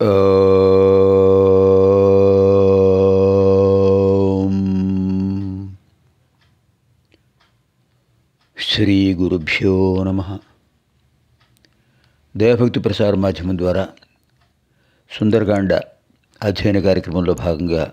ఓం శ్రీ గురుభ్యో నమ దేవభక్తి ప్రసార మాధ్యమం ద్వారా సుందరకాండ అధ్యయన కార్యక్రమంలో భాగంగా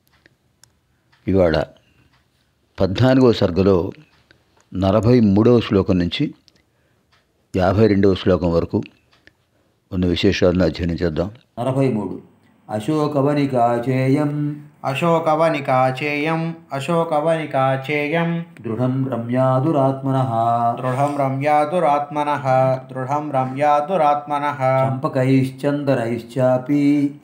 ఇవాళ పద్నాలుగవ సర్గలో నలభై మూడవ శ్లోకం నుంచి యాభై రెండవ శ్లోకం వరకు ఉన్న విశేషాలను అధ్యయనం చేద్దాం నలభై మూడు అశోకవనికాచేయం అశోకవనికాచేయం అశోకవనికాచేయం దృఢం రమ్యాదురాత్మన దృఢం రమ్యాదురాత్మనః దృఢం రమ్యాదురాత్మనః చంపకైశ్చందనైశ్చాపి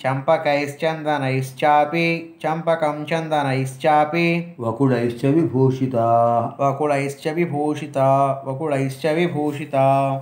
చంపకైశ్చందనైశ్చాపి చంపకం చందనైశ్చాపి వకుడైశ్చ విభూషిత వకుళైశ్చ విభూషిత వకుళైశ్చ విభూషిత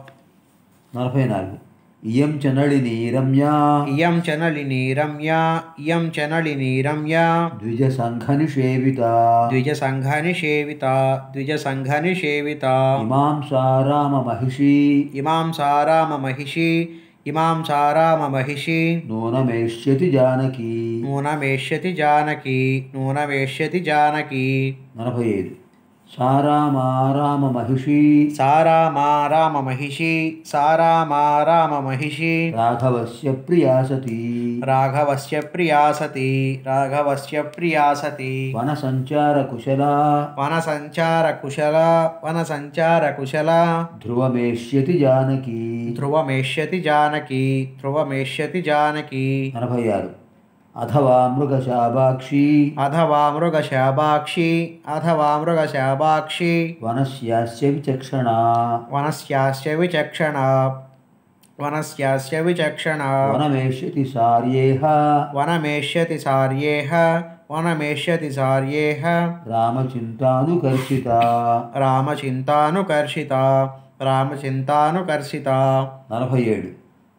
నలభై నాలుగు ఇయం చ నళిని రమ్యా ఇయం చ నళిని రమ్య ఇయం చ నళిని రమ్య ద్విజ సంఘ నిషేవిత ద్విజసంఘనిషేవిత ద్విజసంఘనిషేవిత ఇమాం సారామ మహిషి ఇమాం సారామ మహిషి ఇమాం సారామ మహిషి నూనమేష్యతి జానకి నూనమేష్యతి జానకి నూనమేష్యతి జానకి నలభై ఐదు సారామారామ మహిషి సారామా రామ మహిషి సారామా రామ మహిషి రాఘవస్య ప్రియాసతి రాఘవస్య ప్రియాసతి రాఘవస్య ప్రియాసతి వన సంచార కుశల వన సంచార కుశల వన సంచార కుశల ధ్రువమేష్యతి జానకి ధ్రువమేష్యతి జానకి ధ్రువమేష్యతి జానకి నలభై ఆరు అథవా మృగశాభాక్షి అథవా మృగశాభాక్షి అథవా మృగశాభాక్షి వనస్యాస్య విచక్షణ వనస్యాస్య విచక్షణ వనస్యాస్య విచక్షణ వనమేష్యతి సార్యేహ వనమేష్యతి సార్యేహ వనమేష్యతి సార్యేహ రామచింతానుకర్షిత రామచింతానుకర్షిత రామచింతానుకర్షిత నలభై ఏడు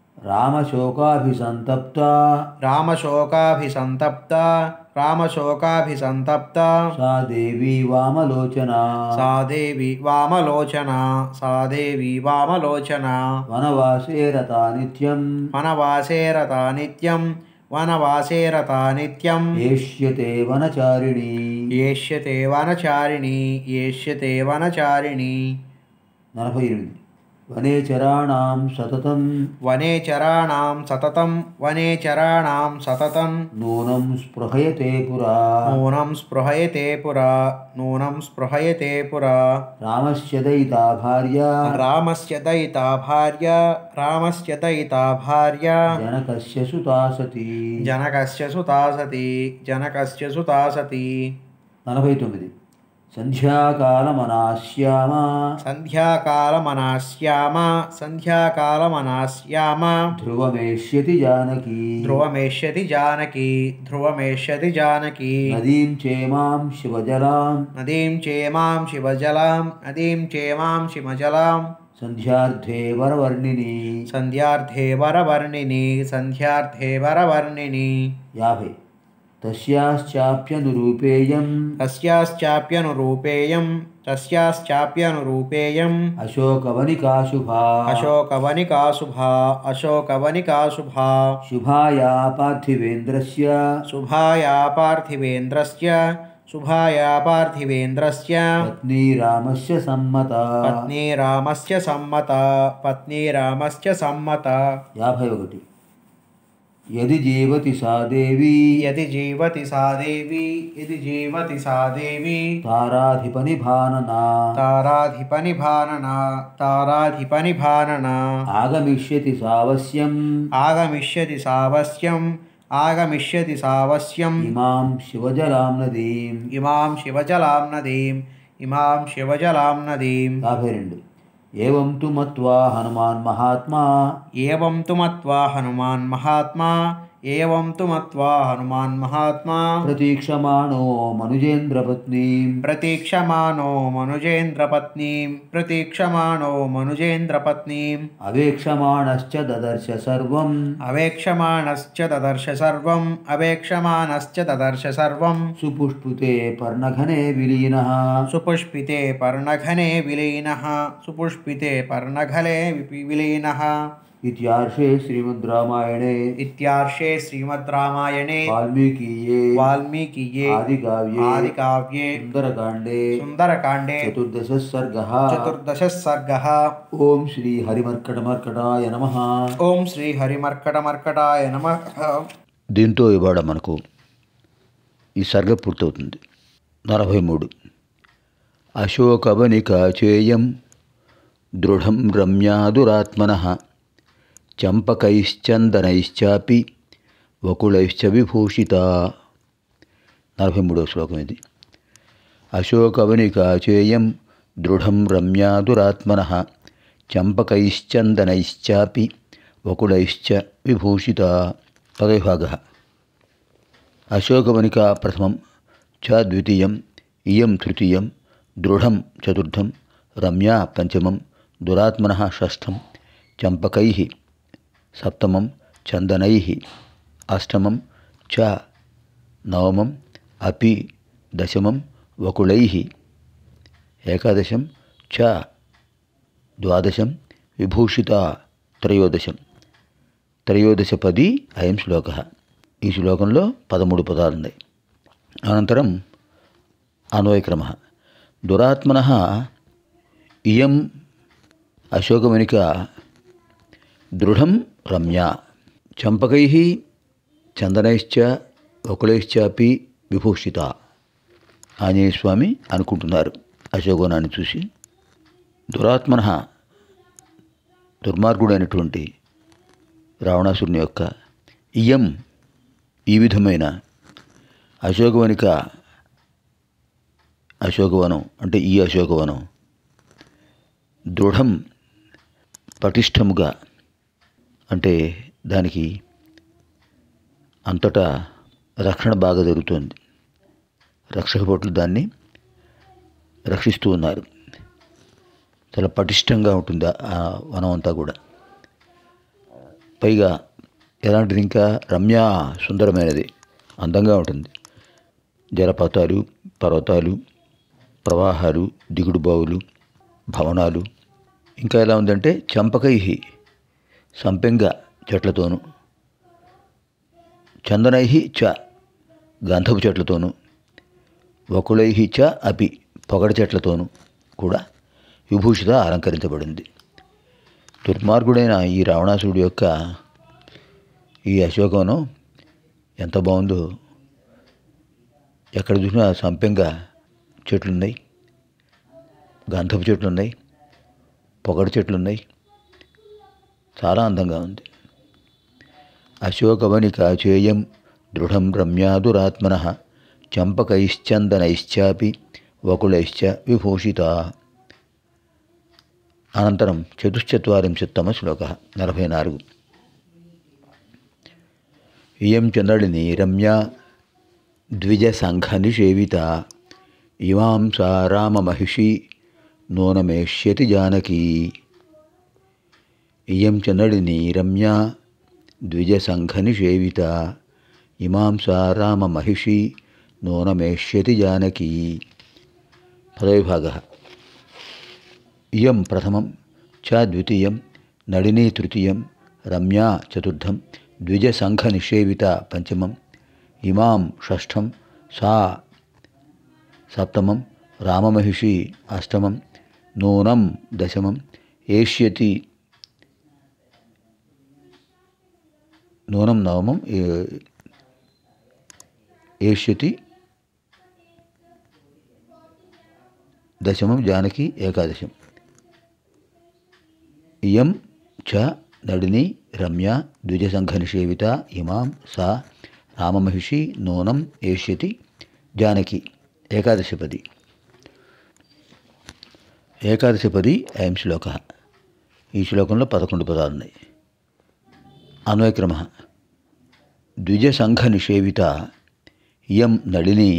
రామశోకాభిసంతప్త రామశోకాభిసంతప్త రామశోకాభిసంతప్త సా దేవీ వామలోచన సా దేవి వామలోచన సా దేవి వామలోచన వనవాసే రతా నిత్యం వనవాసే రతా నిత్యం వనవాసే రతా నిత్యం ఏష్యతే వనచారిణి ఏష్యతే వనచారిణి ఏష్యతే వనచారిణి నలభై ఎనిమిది వనేచరాణాం సతతం వనేచరాణాం సతతం వనేచరాణాం సతతం నూనం స్పృహయతే పురా నూనం స్పృహయతే పురా నూనం స్పృహయతే పురా రామస్య దయితా భార్య రామస్య దయితా భార్య రామస్య దయితా భార్య జనకస్య సుతా సతి జనకస్య సుతా సతి జనకస్య సుతా సతి నలభై తొమ్మిది సంధ్యాకాలమనాశ్యామ సంధ్యాకాలమనాశ్యామ సంధ్యాకాలమనాశ్యామ ధ్రువమేష్యతి జానకి ధ్రువమేష్యతి జానకి ధ్రువమేష్యతి జానకి నదీం చేమాం శివజలాం నదీం చేమాం శివజలాం నదీం చేమాం శివజలాం సంధ్యార్థే వరవర్ణిని సంధ్యార్థే వరవర్ణిని సంధ్యార్థే వరవర్ణిని యాభై తస్యాశ్చాప్యనురూపేయం తస్యాశ్చాప్యనురూపేయం తస్యాశ్చాప్యనురూపేయం అశోకవనికాశుభా అశోకవనికా శుభా అశోకవనికా శుభా శుభాయా పార్థివేంద్రస్య శుభాయా పార్థివేంద్రస్య శుభాయా పార్థివేంద్రస్య పత్నీ రామస్య సమ్మత పత్నీ రామస్య సమ్మత పత్నీ రామస్య సమ్మత యాభై ఒకటి యది జీవతి సా దేవీ యది జీవతి సా దేవి యది జీవతి సా దేవి తారాధిపని భాననా తారాధిపనిభానన తారాధిపనిభానన ఆగమిష్యతి సావస్యం ఆగమిష్యతి సావస్యం ఆగమిష్యతి సావస్యం ఇమాం శివజలాం నదీం ఇమాం శివజలాం నదీం ఇమాం శివజలాం నదీం యాభై రెండు ఏవం తు మత్వా హనుమాన్ మహాత్మా ఏవం తు మత్వా హనుమాన్ మహాత్మా ఏవం తు మత్వా హనుమాన్ మహాత్మా ప్రతీక్షమాణో మనుజేంద్రపత్నీం ప్రతీక్షమాణో మనుజేంద్రపత్నీం ప్రతీక్షమాణో మనుజేంద్రపత్నీం అవేక్షమాణశ్చ దదర్శ సర్వం అవేక్షమాణశ్చ దదర్శ సర్వం అవేక్షమాణశ్చ దదర్శ సర్వం సుపుష్పుతే పర్ణఘనే విలీనః సుపుష్పితే పర్ణఘనే విలీనः సుపుష్పితే పర్ణఘలే విపి- విలీనः इत्यार्षे श्रीमद्रामायणे इत्यार्षे श्रीमद्रामायणे वाल्मीकीये वाल्मीकिये आदिकाव्ये आदिकाव्ये सुन्दरकाण्डे सुन्दरकाण्डे चतुर्दशः सर्गः चतुर्दशः सर्गः ॐ श्रीहरिमर्कटमर्कटाय नमः ఓం శ్రీ హరిమర్కటమర్కటాయ నమ దీంతో ఇవాళ మనకు ఈ సర్గ పూర్తవుతుంది నలభై మూడు అశోకవనిక చేయం దృఢం రమ్యాదురాత్మన చంపకైశ్చందనైశ్చాపి వకుళైశ్చ విభూషిత నలభై మూడవ శ్లోకం ఇది అశోకవనిక చేయం దృఢం రమ్యాదురాత్మన చంపకైశ్చందనైశ్చాపి వకుళైశ్చ విభూషిత పదవిభాగ అశోకవనిక ప్రథమం చ ద్వితీయం ఇయం తృతీయం దృఢం చతుర్థం రమ్యా పంచమం దురాత్మన షష్ఠం చంపకై సప్తమం చందనై అష్టమం చ నవమం అపి దశమం వకుళై ఏకాదశం చ ద్వాదశం విభూషిత త్రయోదశం త్రయోదశపది అయం శ్లోక ఈ శ్లోకంలో పదమూడు పదాలు ఉన్నాయి అనంతరం అన్వయక్రమ దురాత్మన ఇయం అశోకమణిక దృఢం రమ్య చంపకై చందనైశ్చ వకులైశ్చాపి విభూషిత ఆంజనేయస్వామి అనుకుంటున్నారు అశోకవనాన్ని చూసి దురాత్మన దుర్మార్గుడైనటువంటి రావణాసురుని యొక్క ఇయం ఈ విధమైన అశోకవనిక అశోకవనం అంటే ఈ అశోకవనం దృఢం పటిష్టముగా అంటే దానికి అంతటా రక్షణ బాగా జరుగుతుంది రక్షక భటులు దాన్ని రక్షిస్తూ ఉన్నారు చాలా పటిష్టంగా ఉంటుంది ఆ వనం అంతా కూడా పైగా ఎలాంటిది ఇంకా రమ్య సుందరమైనది అందంగా ఉంటుంది జలపాతాలు పర్వతాలు ప్రవాహాలు దిగుడు బావులు భవనాలు ఇంకా ఎలా ఉందంటే చంపకై సంపెంగ చెట్లతోనూ చందనై చ గంధపు చెట్లతోనూ వకులై చ అపి పొగడ చెట్లతోనూ కూడా విభూషిత అలంకరించబడింది దుర్మార్గుడైన ఈ రావణాసురుడు యొక్క ఈ అశోకవనం ఎంత బాగుందో ఎక్కడ చూసినా సంపెంగ చెట్లు ఉన్నాయి గంధపు చెట్లు ఉన్నాయి పొగడు చెట్లు ఉన్నాయి చాలా అందంగా ఉంది అశోకవనిక చేయం దృఢం రమ్యాదురాత్మన చంపకైశ్చందనైశ్చాపి వకులైశ్చ విభూషిత అనంతరం చతుశ్చత్వరింశత్తమ శ్లోక నలభై నాలుగు ఇయం చంద్రడిని రమ్య ద్విజసంఘనిషేవిత ఇమాం సా రామమహిషి నూనమేష్యతి జానకీ ఇయం చంద్రడిని రమ్య ద్విజసంఘనిషేవిత ఇమాం సా రామమహిషి నూనమేష్యతి జానకీ పదవిభాగ ఇయం ప్రథమం చ ద్వితీయం నళినీ తృతీయం రమ్యా చతుర్థం ద్విజసంఘనిషేవిత పంచమం ఇమాం షష్ఠం సా సప్తమం రామమహిషి అష్టమం నూనం దశమం ఏష్యతి నూనం నవమం ఏ- ఏష్యతి దశమం జానకి ఏకాదశం ఇయం చ నడిని రమ్య ద్విజసంఘనిషేవిత ఇమాం సా రామమహిషి నూనం ఏష్యతి జానకి ఏకాదశపది ఏకాదశపది అయం శ్లోక ఈ శ్లోకంలో పదకొండు పదాలు ఉన్నాయి అన్వయక్రమ ద్విజసంఘనిషేవిత ఇయం నళిని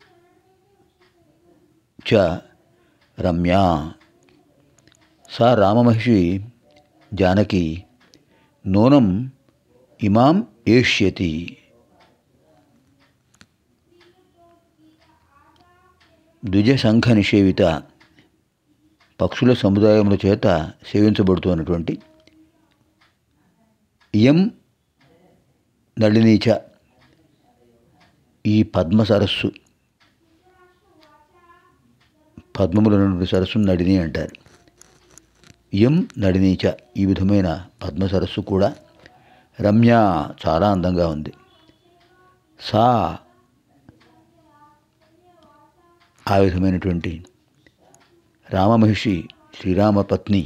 చ రమ్యా సా రామమహిషి జానకి నూనం ఇమాం ఏష్యతి ద్విజసంఘ నిషేవిత పక్షుల సముదాయముల చేత సేవించబడుతున్నటువంటి ఇయం నళినీచ ఈ పద్మ సరస్సు పద్మముల నుండి సరస్సు నడిని అంటారు ఇయం నడినీచ ఈ విధమైన పద్మ సరస్సు కూడా రమ్య చాలా అందంగా ఉంది సా ఆ విధమైనటువంటి రామమహిషి శ్రీరామ పత్ని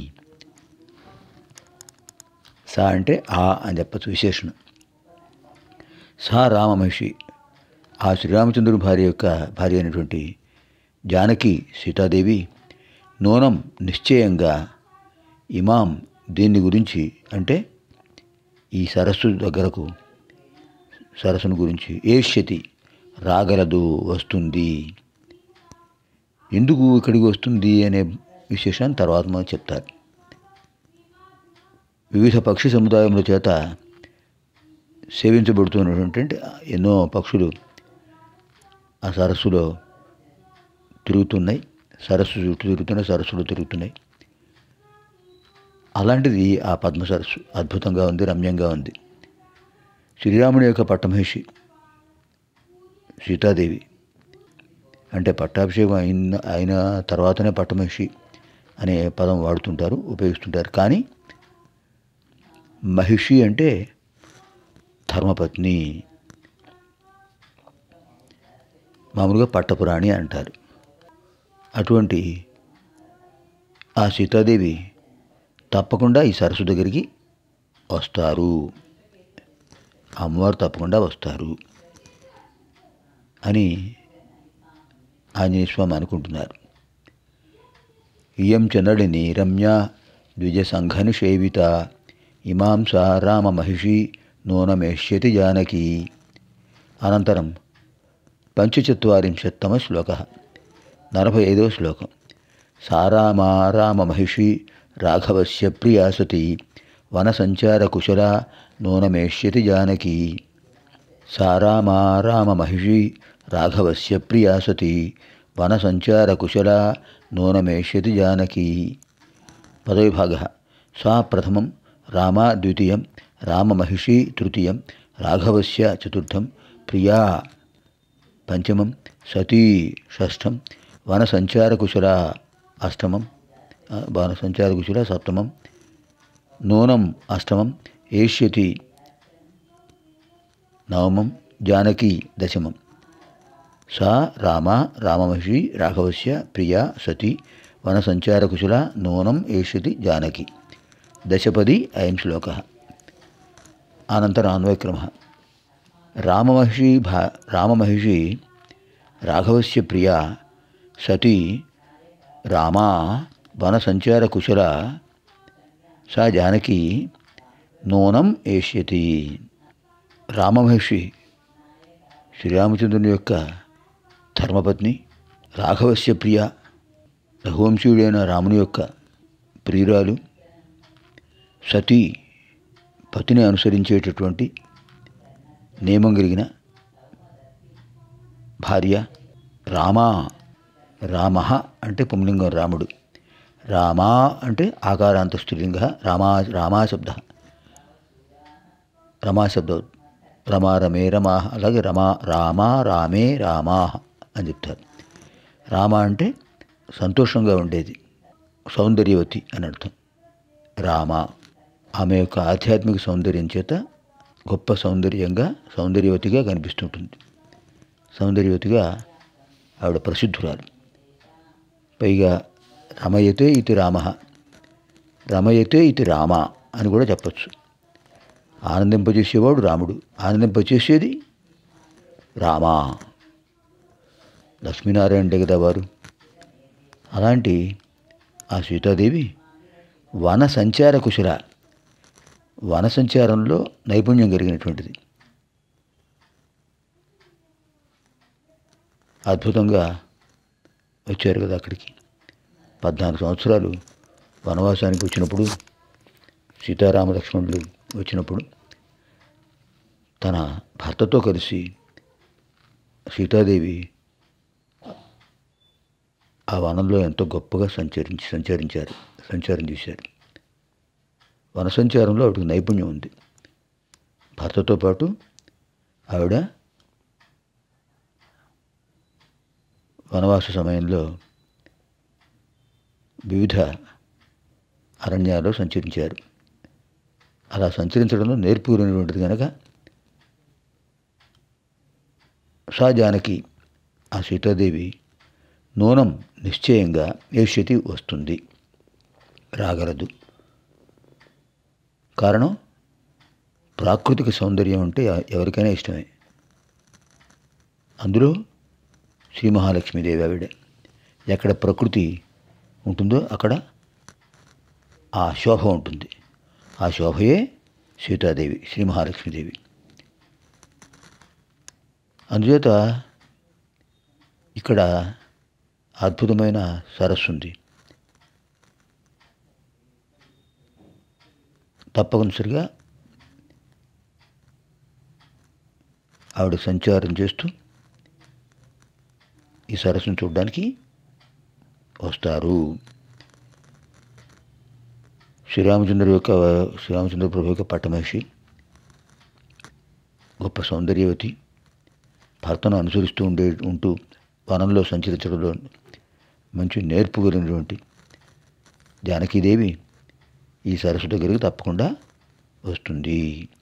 సా అంటే ఆ అని చెప్పచ్చు విశేషణం సా రామమహిషి ఆ శ్రీరామచంద్రుడి భార్య యొక్క భార్య అయినటువంటి జానకి సీతాదేవి నూనం నిశ్చయంగా ఇమాం దీన్ని గురించి అంటే ఈ సరస్సు దగ్గరకు సరస్సును గురించి ఏష్యతి రాగలదు వస్తుంది ఎందుకు ఇక్కడికి వస్తుంది అనే విశేషాన్ని తర్వాత మనం చెప్తారు వివిధ పక్షి సముదాయముల చేత సేవించబడుతున్నటువంటి ఎన్నో పక్షులు ఆ సరస్సులో తిరుగుతున్నాయి సరస్సు చుట్టూ తిరుగుతున్నాయి సరస్సులో తిరుగుతున్నాయి అలాంటిది ఆ పద్మ సరస్సు అద్భుతంగా ఉంది రమ్యంగా ఉంది శ్రీరాముని యొక్క పట్టమహిషి సీతాదేవి అంటే పట్టాభిషేకం అయిన అయిన తర్వాతనే పట్టమహిషి అనే పదం వాడుతుంటారు ఉపయోగిస్తుంటారు కానీ మహిషి అంటే ధర్మపత్ని మామూలుగా పట్టపురాణి అంటారు అటువంటి ఆ సీతాదేవి తప్పకుండా ఈ సరస్సు దగ్గరికి వస్తారు అమ్మవారు తప్పకుండా వస్తారు అని ఆంజనేయ స్వామి అనుకుంటున్నారు ఇయం చనడిని రమ్య ద్విజ సంఘని సేవిత ఇమాం సా రామ మహిషి నూనమేష్యతి జానకి అనంతరం పంచచత్వరింశత్తమ శ్లోక నలభై ఐదవ శ్లోకం సారామా రామ మహిషి రాఘవస్య ప్రియా సతి వనసంచార కుశల నూనమేష్యతి జానకి సారామా రామ మహిషి రాఘవస్య ప్రియా సతి వనసంచార కుశల నూనమేష్యతి జానకి పదవిభాగ సా ప్రథమం రామ ద్వితీయం రామమహిషి తృతీయం రాఘవస్య చతుర్థం ప్రియా పంచమం సతీ షష్ఠం వనసంచారకుశల అష్టమం ఆ, వనసంచారకుశల సప్తమం నూనం అష్టమం ఏష్యతి నవమం జానకి దశమం సా రామ రామమహిషి రాఘవస్య ప్రియా సతి వనసంచారకుశల నూనం ఏష్యతి జానకి దశపది అయం శ్లోక అనంతరం అన్వయక్రమ రామమహిషి భా రామమహిషి రాఘవస్య ప్రియా సతి రామా వనసంచారకుశల సా జానకి నూనం ఏష్యతి రామమహిషి శ్రీరామచంద్రుని యొక్క ధర్మపత్ని రాఘవస్య ప్రియ రఘువంశీయుడైన రాముని యొక్క ప్రియురాలు సతీ పతిని అనుసరించేటటువంటి నియమం కలిగిన భార్య రామా రామ అంటే పుంలింగం రాముడు రామా అంటే ఆకారాంత స్త్రీలింగ రామా రామా శబ్ద రమా శబ్దం రమా రమే రమా అలాగే రమా రామా రామే రామా అని చెప్తారు రామ అంటే సంతోషంగా ఉండేది సౌందర్యవతి అని అర్థం రామ ఆమె యొక్క ఆధ్యాత్మిక సౌందర్యం చేత గొప్ప సౌందర్యంగా సౌందర్యవతిగా కనిపిస్తుంటుంది సౌందర్యవతిగా ఆవిడ ప్రసిద్ధురాలు పైగా రమయతే ఇది రామ రమయతే ఇది రామ అని కూడా చెప్పచ్చు ఆనందింపజేసేవాడు రాముడు ఆనందింపజేసేది రామా లక్ష్మీనారాయణ కదా వారు అలాంటి ఆ సీతాదేవి వన సంచార కుశల వన సంచారంలో నైపుణ్యం కలిగినటువంటిది అద్భుతంగా వచ్చారు కదా అక్కడికి పద్నాలుగు సంవత్సరాలు వనవాసానికి వచ్చినప్పుడు సీతారామ లక్ష్మణులు వచ్చినప్పుడు తన భర్తతో కలిసి సీతాదేవి ఆ వనంలో ఎంతో గొప్పగా సంచరించి సంచరించారు సంచారం చేశారు వన సంచారంలో ఆవిడకి నైపుణ్యం ఉంది భర్తతో పాటు ఆవిడ వనవాస సమయంలో వివిధ అరణ్యాల్లో సంచరించారు అలా సంచరించడంలో నేర్పుకునేటువంటిది కనుక సా జానకి ఆ సీతాదేవి నూనం నిశ్చయంగా ఏష్యతి వస్తుంది రాగలదు కారణం ప్రాకృతిక సౌందర్యం అంటే ఎవరికైనా ఇష్టమే అందులో శ్రీ మహాలక్ష్మీదేవి ఆవిడ ఎక్కడ ప్రకృతి ఉంటుందో అక్కడ ఆ శోభ ఉంటుంది ఆ శోభయే సీతాదేవి శ్రీ మహాలక్ష్మీదేవి అందుచేత ఇక్కడ అద్భుతమైన సరస్సు ఉంది తప్పనిసరిగా ఆవిడ సంచారం చేస్తూ ఈ సరస్సును చూడడానికి వస్తారు శ్రీరామచంద్ర యొక్క శ్రీరామచంద్ర ప్రభు యొక్క పట్టమహిషి గొప్ప సౌందర్యవతి భర్తను అనుసరిస్తూ ఉండే ఉంటూ వనంలో సంచరించడంలో మంచి నేర్పు కలిగినటువంటి జానకీదేవి ఈ సరస్సు దగ్గరికి తప్పకుండా వస్తుంది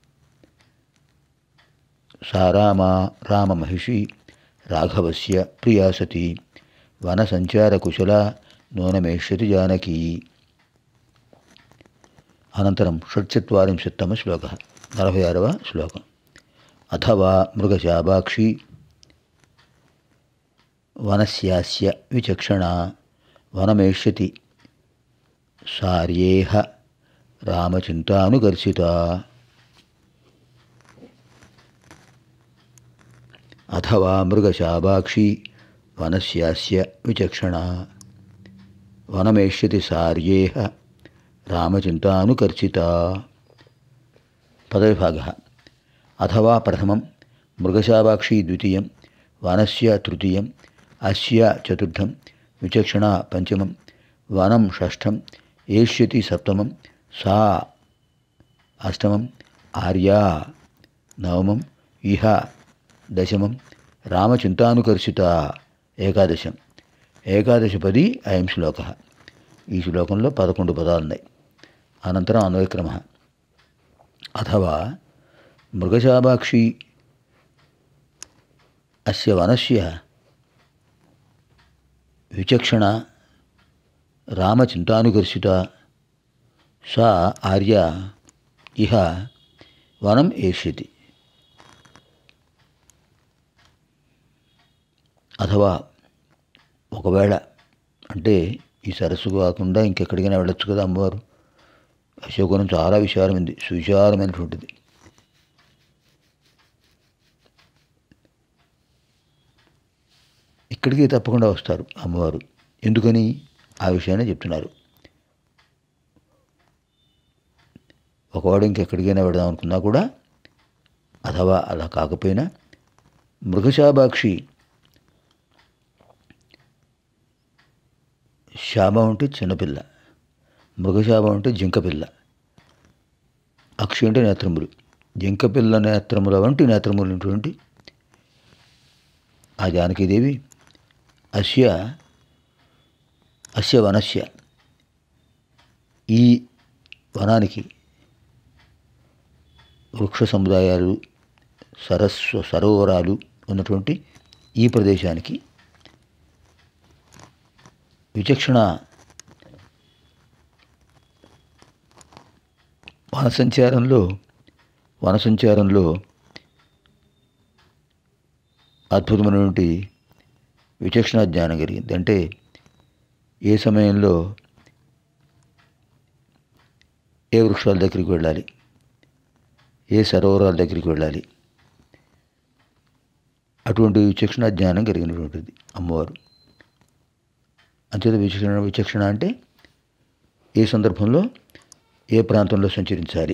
సా రామ రామ మహిషి రాఘవస్య ప్రియా సతి వన సంచార కుశల నూనమేష్యతి జానకీ అనంతరం షట్చత్వరింశత్తమ శ్లోక నలభై ఆరవ శ్లోకం అథవా మృగశాభాక్షి వనస్యాస్య విచక్షణ వనమేష్యతి సార్యేహ రామచింతానుగర్షిత అథవా మృగశాభాక్షి వనస్యాస్య విచక్షణ వనమేష్యతి సార్యేహ రామచింతానుకర్షిత పదవిభాగ అథవా ప్రథమం మృగశాభాక్షి ద్వితీయం వనస్య తృతీయం అస్య చతుర్థం విచక్షణ పంచమం వనం షష్ఠం ఏష్యతి సప్తమం సా అష్టమం ఆర్యా నవమం ఇహ దశమం రామచింతానుకర్షిత ఏకాదశం ఏకాదశపది అయం శ్లోక ఈ శ్లోకంలో పదకొండు పదాలు ఉన్నాయి అనంతరం అన్వయక్రమ అథవా మృగశాభాక్షి అస్య వనస్య విచక్షణ రామచింతానుకర్షిత సా ఆర్య ఇహ వనం ఏష్యతి అథవా ఒకవేళ అంటే ఈ సరస్సు కాకుండా ఇంకెక్కడికైనా వెళ్ళొచ్చు కదా అమ్మవారు అశోకవనం చాలా విశాలమైంది సువిశాలమైనటువంటిది ఇక్కడికి తప్పకుండా వస్తారు అమ్మవారు ఎందుకని ఆ విషయాన్ని చెప్తున్నారు ఒకవాడు ఇంకెక్కడికైనా వెడదాం అనుకున్నా కూడా అథవా అలా కాకపోయినా మృగశాభాక్షి శాపం అంటే చిన్నపిల్ల మృగశాపం అంటే జింకపిల్ల అక్షి అంటే నేత్రములు జింకపిల్ల నేత్రముల వంటి నేత్రములు ఉన్నటువంటి ఆ జానకీదేవి అస్య అస్య వనస్య ఈ వనానికి వృక్ష సముదాయాలు సరస్వ సరోవరాలు ఉన్నటువంటి ఈ ప్రదేశానికి విచక్షణ వన సంచారంలో వన సంచారంలో అద్భుతమైనటువంటి విచక్షణ జ్ఞానం కలిగింది అంటే ఏ సమయంలో ఏ వృక్షాల దగ్గరికి వెళ్ళాలి ఏ సరోవరాల దగ్గరికి వెళ్ళాలి అటువంటి విచక్షణ జ్ఞానం కలిగినటువంటిది అమ్మవారు అంచేత విచక్షణ విచక్షణ అంటే ఏ సందర్భంలో ఏ ప్రాంతంలో సంచరించాలి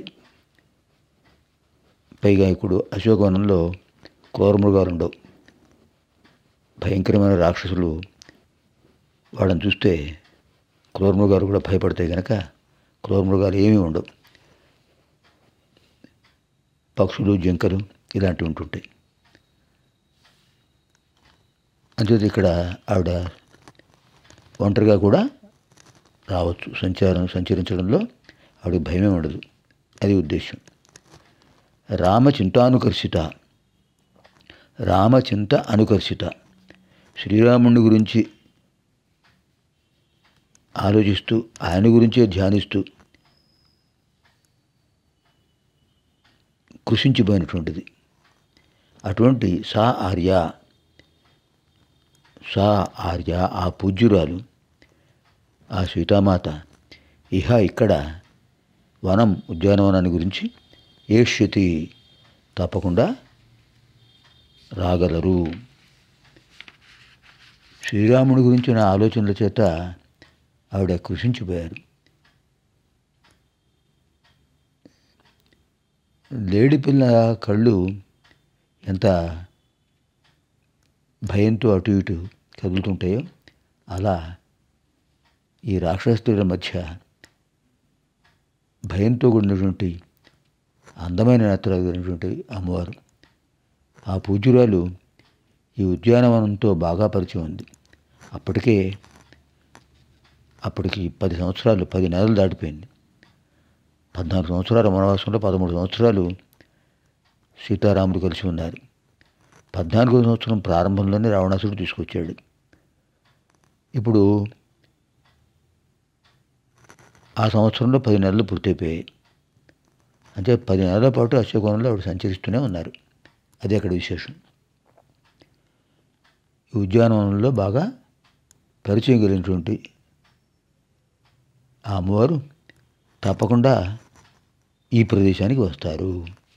పైగా ఇప్పుడు అశోకవనంలో క్రూరమృగాలు ఉండవు భయంకరమైన రాక్షసులు వాళ్ళని చూస్తే క్రూరమృగాలు కూడా భయపడతాయి కనుక క్రూరమృగాలు ఏమీ ఉండవు పక్షులు జింకలు ఇలాంటివి ఉంటుంటాయి అంచేత ఇక్కడ ఆవిడ ఒంటరిగా కూడా రావచ్చు సంచారం సంచరించడంలో ఆవిడకి భయమే ఉండదు అది ఉద్దేశం రామచింతానుకర్షిత రామచింత అనుకర్షిత శ్రీరాముని గురించి ఆలోచిస్తూ ఆయన గురించే ధ్యానిస్తూ కృషించిపోయినటువంటిది అటువంటి సా ఆర్య సా ఆర్య ఆ పూజ్యురాలు ఆ సీతామాత ఇహ ఇక్కడ వనం ఉద్యానవనాన్ని గురించి ఏష్యతి తప్పకుండా రాగలరు శ్రీరాముడి గురించిన ఆలోచనల చేత ఆవిడ కృషించిపోయారు లేడి పిల్ల కళ్ళు ఎంత భయంతో అటు ఇటు కదులుతుంటాయో అలా ఈ రాక్షసుల మధ్య భయంతో కూడినటువంటి అందమైన నేత్రాలు కలిగినటువంటి అమ్మవారు ఆ పూజ్యురాలు ఈ ఉద్యానవనంతో బాగా పరిచయం ఉంది అప్పటికే అప్పటికి పది సంవత్సరాలు పది నెలలు దాటిపోయింది పద్నాలుగు సంవత్సరాల వనవాసంలో పదమూడు సంవత్సరాలు సీతారాముడు కలిసి ఉన్నారు పద్నాలుగో సంవత్సరం ప్రారంభంలోనే రావణాసుడు తీసుకొచ్చాడు ఇప్పుడు ఆ సంవత్సరంలో పది నెలలు పూర్తయిపోయాయి అంటే పది నెలల పాటు అశ్వకోణంలో ఆవిడ సంచరిస్తూనే ఉన్నారు అది అక్కడ విశేషం ఈ ఉద్యానవనంలో బాగా పరిచయం కలిగినటువంటి ఆ అమ్మవారు తప్పకుండా ఈ ప్రదేశానికి వస్తారు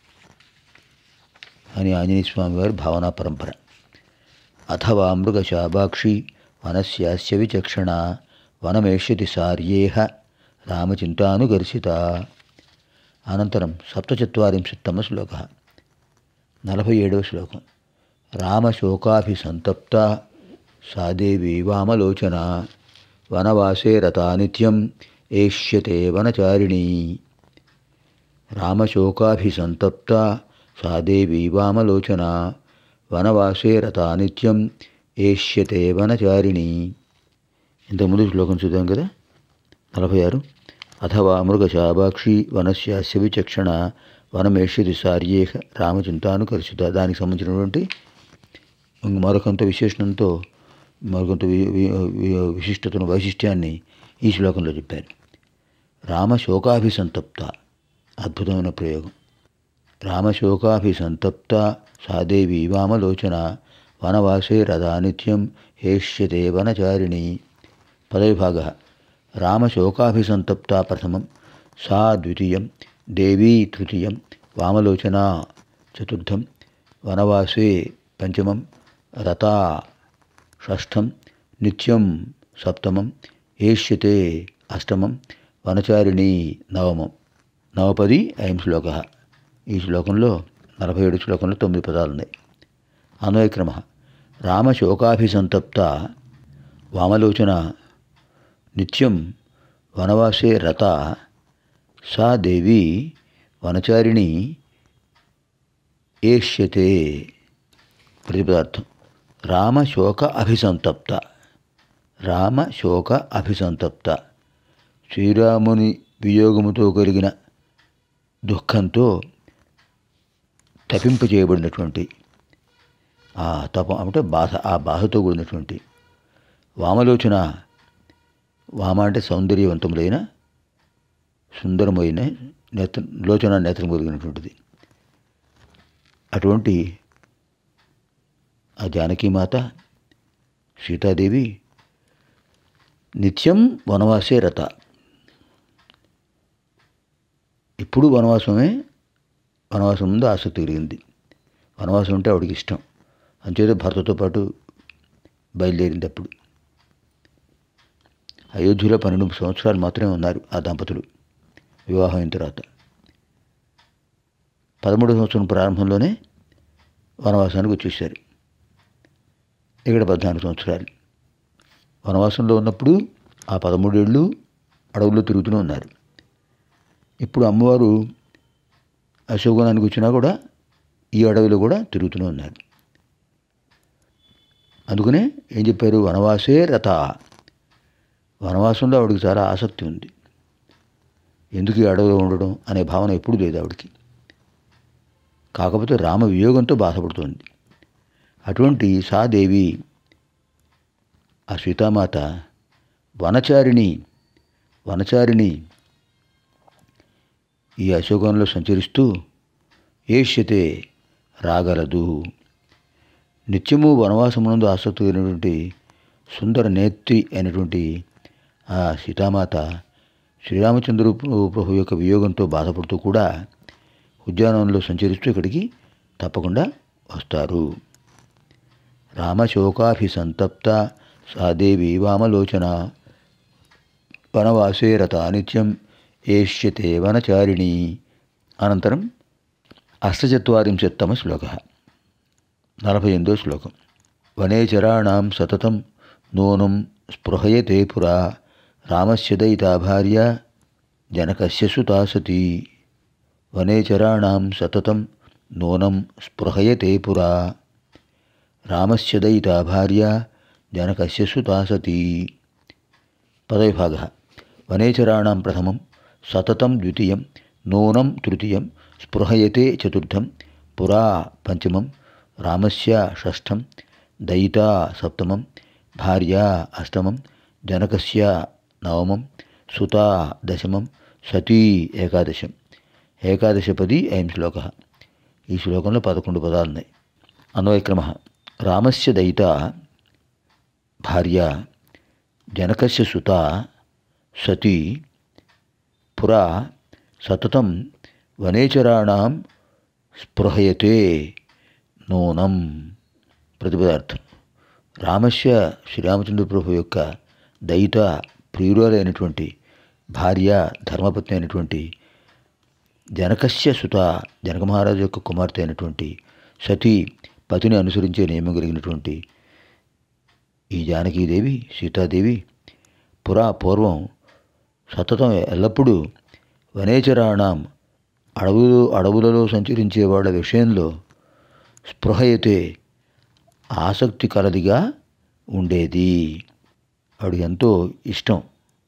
అని ఆంజనేయ స్వామి వారి భావనా పరంపర అథవా మృగశాభాక్షి వనస్యాస్య విచక్షణ వనమేష్యతి సార్యేహ రామచింతానుగర్షిత అనంతరం సప్తచత్వరింశత్తమ శ్లోక నలభై ఏడవ శ్లోకం రామశోకాభిసంతప్త సాదేవి వామలోచన వనవాసే రతా నిత్యం ఏష్యతే వనచారిణీ రామశోకాభిసంతప్త సాదేవి వామలోచన వనవాసే రతా నిత్యం ఏష్యతే వనచారిణీ ఇంతకుముందు శ్లోకం చూద్దాం కదా నలభై ఆరు అథవా మృగశాభాక్షి వనస్యాస్య విచక్షణ వనమేష్యతి సార్యేహ రామచింతానుకర్షిత దానికి సంబంధించినటువంటి మరొకంత విశేషణంతో మరొకంత వి- వి- వి- విశిష్టతను వైశిష్ట్యాన్ని ఈ శ్లోకంలో చెప్పారు రామశోకాభిసంతప్త అద్భుతమైన ప్రయోగం రామశోకాభిసంతప్త సాదేవి వామలోచన వనవాసే రథానిత్యం హేష్యతే వనచారిణి పదవిభాగ రామశోకాభిసంతప్త ప్రథమం సా ద్వితీయం దేవీ తృతీయం వామలోచన చతుర్థం వనవాసే పంచమం రథా షష్ఠం నిత్యం సప్తమం ఏష్యతే అష్టమం వనచారిణి నవమం నవపది అయం శ్లోక ఈ శ్లోకంలో నలభై ఏడు శ్లోకంలో తొమ్మిది పదాలు ఉన్నాయి అన్వయక్రమ రామశోకాభిసంతప్త వామలోచన నిత్యం వనవాసే రత సా దేవి వనచారిణి ఏష్యతే ప్రతిపదార్థం రామశోక అభిసంతప్త రామశోక అభిసంతప్త శ్రీరాముని వియోగముతో కలిగిన దుఃఖంతో తపింపజేయబడినటువంటి ఆ తపం అంటే బాధ ఆ బాధతో కూడినటువంటి వామలోచన వామ అంటే సౌందర్యవంతములైన సుందరమైన నేత్ర లోచన నేత్రం కలిగినటువంటిది అటువంటి ఆ జానకీమాత సీతాదేవి నిత్యం వనవాసే రత ఇప్పుడు వనవాసమే వనవాసం ముందు ఆసక్తి కలిగింది వనవాసం అంటే ఆవిడకి ఇష్టం అంచేత భర్తతో పాటు బయలుదేరింది అప్పుడు అయోధ్యలో పన్నెండు సంవత్సరాలు మాత్రమే ఉన్నారు ఆ దంపతులు వివాహం అయిన తర్వాత పదమూడవ సంవత్సరం ప్రారంభంలోనే వనవాసానికి వచ్చేసారు ఇక్కడ పద్నాలుగు సంవత్సరాలు వనవాసంలో ఉన్నప్పుడు ఆ పదమూడేళ్ళు అడవుల్లో తిరుగుతూనే ఉన్నారు ఇప్పుడు అమ్మవారు అశోకనానికి వచ్చినా కూడా ఈ అడవిలో కూడా తిరుగుతూనే ఉన్నారు అందుకనే ఏం చెప్పారు వనవాసే రథ వనవాసంలో ఆవిడకి చాలా ఆసక్తి ఉంది ఎందుకు ఈ అడవిలో ఉండడం అనే భావన ఎప్పుడు లేదు ఆవిడకి కాకపోతే రామ వియోగంతో బాధపడుతోంది అటువంటి సాదేవి ఆ సీతామాత వనచారిణి వనచారిణి ఈ అశోకంలో సంచరిస్తూ ఏష్యతే రాగలదు నిత్యము వనవాసమునందు ఆసక్తి అయినటువంటి సుందర నేత్రి అయినటువంటి ఆ సీతామాత శ్రీరామచంద్రు ప్రభు యొక్క వియోగంతో బాధపడుతూ కూడా ఉద్యానవనంలో సంచరిస్తూ ఇక్కడికి తప్పకుండా వస్తారు రామశోకాభిసంతప్త సాదేవి వామలోచన వనవాసే రత నిత్యం ఏష్యతే వనచారిణి అనంతరం అష్టచత్వరింశత్తమ శ్లోక నలభై ఎనిమిదో శ్లోకం వనేచరాణం సతతం నూనం స్పృహయతే పురా రామస్య దయితా భార్య జనకస్య సుతా సతీ వనేచరాణం సతతం నూనం స్పృహయతే పురా రామస్య దయితా భార్య జనకస్య సుతా సతీ పదవిభాగ వనేచరాణం ప్రథమం సతతం ద్వితీయం నూనం తృతీయం స్పృహయతే చతుర్థం పురా పంచమం రామస్య షష్ఠం దయితా సప్తమం భార్య అష్టమం జనకస్య నవమం సుతా దశమం సతీ ఏకాదశం ఏకాదశపది అయం శ్లోక ఈ శ్లోకంలో పదకొండు పదాలు ఉన్నాయి అన్వయక్రమ రామస్య దయిత భార్య జనకస్య సుత సతీ పురా సతతం వనేచరాణం స్పృహయతే నూనం ప్రతిపదార్థం రామస్య శ్రీరామచంద్ర ప్రభు యొక్క దయిత ప్రియురాలైనటువంటి భార్య ధర్మపత్ని అయినటువంటి జనకస్య సుత జనక మహారాజు యొక్క కుమార్తె అయినటువంటి సతీ పతిని అనుసరించే నియమం కలిగినటువంటి ఈ జానకీదేవి సీతాదేవి పురా పూర్వం సతతం ఎల్లప్పుడూ వనేచరాణం అడవులు అడవులలో సంచరించే వాళ్ళ విషయంలో స్పృహయతే ఆసక్తి కలదిగా ఉండేది ఆవిడ ఎంతో ఇష్టం